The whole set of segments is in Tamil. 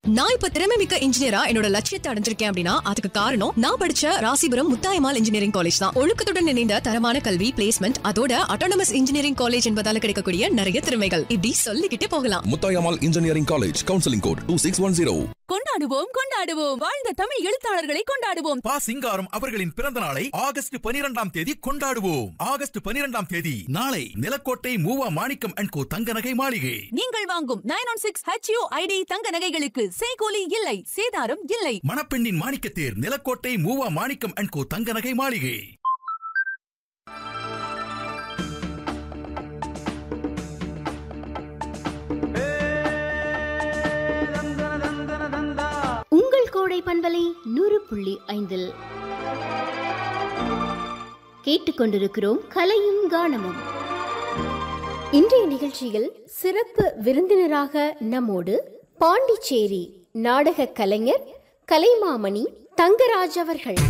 நான் இப்ப திறமை மிக்க இன்ஜினியரா என்னோட லட்சியத்தை அடைஞ்சிருக்கேன் அப்படின்னா அதுக்கு காரணம் நான் படிச்ச ராசிபுரம் முத்தாயமால் இன்ஜினியரிங் காலேஜ் தான் ஒழுக்கத்துடன் இணைந்த தரமான கல்வி பிளேஸ்மெண்ட் அதோட அட்டானமஸ் இன்ஜினியரிங் காலேஜ் என்பதால கிடைக்கக்கூடிய நிறைய திறமைகள் இப்படி சொல்லிக்கிட்டே போகலாம் Muthayammal engineering college counselling code two six one zero கொண்டாடுவோம் கொண்டாடுவோம் வாழ்ந்த தமிழ் எழுத்தாளர்களை கொண்டாடுவோம் பா சிங்காரம் அவர்களின் பிறந்த நாளை ஆகஸ்ட் பனிரெண்டாம் தேதி கொண்டாடுவோம் ஆகஸ்ட் பனிரெண்டாம் தேதி நாளை நிலக்கோட்டை மூவா மாணிக்கம் அண்ட் கோ தங்க நகை மாளிகை நீங்கள் வாங்கும் nine one six HUID தங்க நகைகளுக்கு செய்கூலி இல்லை சேதாரம் இல்லை மணப்பெண்ணின் மாணிக்கத்தேர் நிலக்கோட்டை மூவா மாணிக்கம் அண்ட் கோ தங்க நகை மாளிகை உங்கள் கோடை பண்பலை நூறு புள்ளி ஐந்தில் கேட்டுக்கொண்டிருக்கிறோம் கலையும் கானமும் இன்றைய நிகழ்ச்சியில் சிறப்பு விருந்தினராக நம்மோடு பாண்டிச்சேரி நாடக கலைஞர் கலைமாமணி தங்கராஜ் அவர்கள்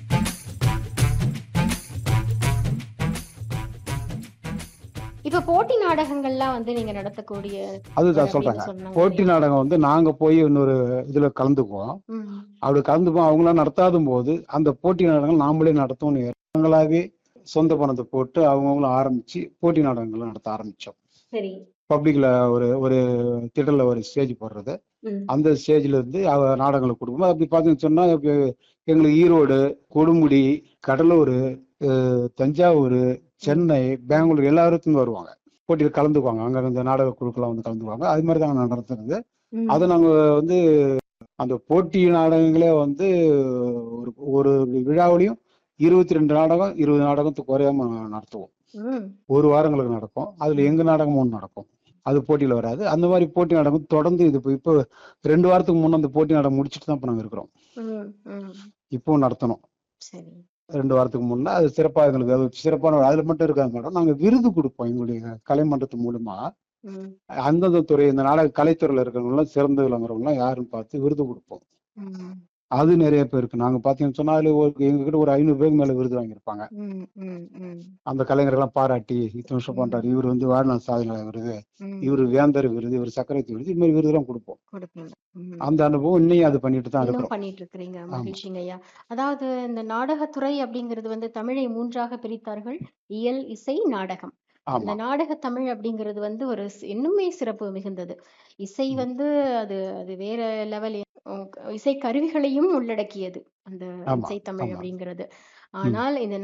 இப்ப போட்டி நாடகங்கள்லாம் வந்து நீங்க நடத்தக்கூடிய அதுதான் அப்படின்னு சொல்றாங்க சொன்னாங்க போட்டி இல்லையா? நாடகம் வந்து நாங்க போய் இன்னொரு இதுல கலந்துக்குவோம் ம், அப்படி கலந்துப்போம் அவங்களாம் நடத்தாதும் போது அந்த போட்டி நாடகங்கள் நாமளே நடத்தவும் அவங்களாவே சொந்த பணத்தை போட்டு அவங்கவுங்களும் ஆரம்பிச்சு போட்டி நாடகங்களை நடத்த ஆரம்பிச்சோம் சரி பப்ளிக்ல ஒரு ஒரு திடல்ல ஒரு ஸ்டேஜ் போடுறது ம், அந்த ஸ்டேஜ்ல இருந்து அவ நாடகங்களை கொடுக்கும்போது அப்படி பார்த்தீங்கன்னு சொன்னா இப்ப எங்களுக்கு ஈரோடு கொடுமுடி கடலூர் அஹ், தஞ்சாவூர் சென்னை பெங்களூர் எல்லாருக்கும் வருவாங்க போட்டியில் கலந்துக்குவாங்க அங்க இந்த நாடக குழுக்கெல்லாம் வந்து கலந்துக்குவாங்க அது மாதிரி தான் நடத்துறது ம். அதை நாங்க வந்து அந்த போட்டி நாடகங்களே வந்து ஒரு ஒரு விழாவிலையும் இருபத்தி ரெண்டு நாடகம் இருபது நாடகத்துக்கு குறையாம நடத்துவோம் ம், ஒரு வாரங்களுக்கு நடக்கும் அதுல எங்க நாடகமும் ஒன்று நடக்கும் அது போட்டியில வராது அந்த மாதிரி போட்டி நாடகம் தொடர்ந்து இது இப்போ இப்போ ரெண்டு வாரத்துக்கு முன்னே அந்த போட்டி நாடகம் முடிச்சுட்டு தான் இப்போ நாங்கள் இருக்கிறோம் ம், ம். இப்போவும் நடத்தணும் சரி ரெண்டு வாரத்துக்கு முன்னே அது சிறப்பாக எங்களுக்கு அது சிறப்பான அதுல மட்டும் இருக்காது மேடம் நாங்கள் விருது கொடுப்போம் எங்களுடைய கலைமன்றத்து மூலமா ம், அந்தந்த துறை இந்த நாடக கலைத்துறையில இருக்கிறவங்களாம் சிறந்து விளங்குறவங்களாம் யாருன்னு பார்த்து விருது கொடுப்போம் ம், அது நிறைய பேருக்கு நாங்க பாத்தீங்கன்னு சொன்னா அதுல ஒரு எங்ககிட்ட ஒரு ஐநூறு பேருக்கு மேல விருது வாங்கியிருப்பாங்க ம், ம், ம், அந்த கலைஞர்கள்லாம் பாராட்டி இத்தனை வருஷம் பண்றாரு இவர் வந்து வாழ்நாள் சாதனை விருது ம். இவர் வேந்தர் விருது இவர் சக்கரத்தி விருது இது மாதிரி விருதுலாம் கொடுப்போம் கொடுப்பீங்க ம். அந்த அனுபவம் இன்னையும் அது பண்ணிட்டு தான் இன்னும் இருக்கிறோம் பண்ணிட்டு இருக்கிறீங்க ஆமா. மகிழ்ச்சிங்க ஐயா அதாவது இந்த நாடகத்துறை அப்படிங்கிறது வந்து தமிழை மூன்றாக பிரித்தார்கள் இயல் இசை நாடகம் இந்த ஆமா நாடக தமிழ் அப்படிங்கிறது வந்து ஒரு சி- இன்னுமே சிறப்பு மிகுந்தது இசை ம். வந்து அது அது வேற லெவல் இசை கருவிகளையும் உள்ளடக்கியது அந்த ஆமா இசை தமிழ் ஆமா அப்படிங்கிறது ஆனால் இந்த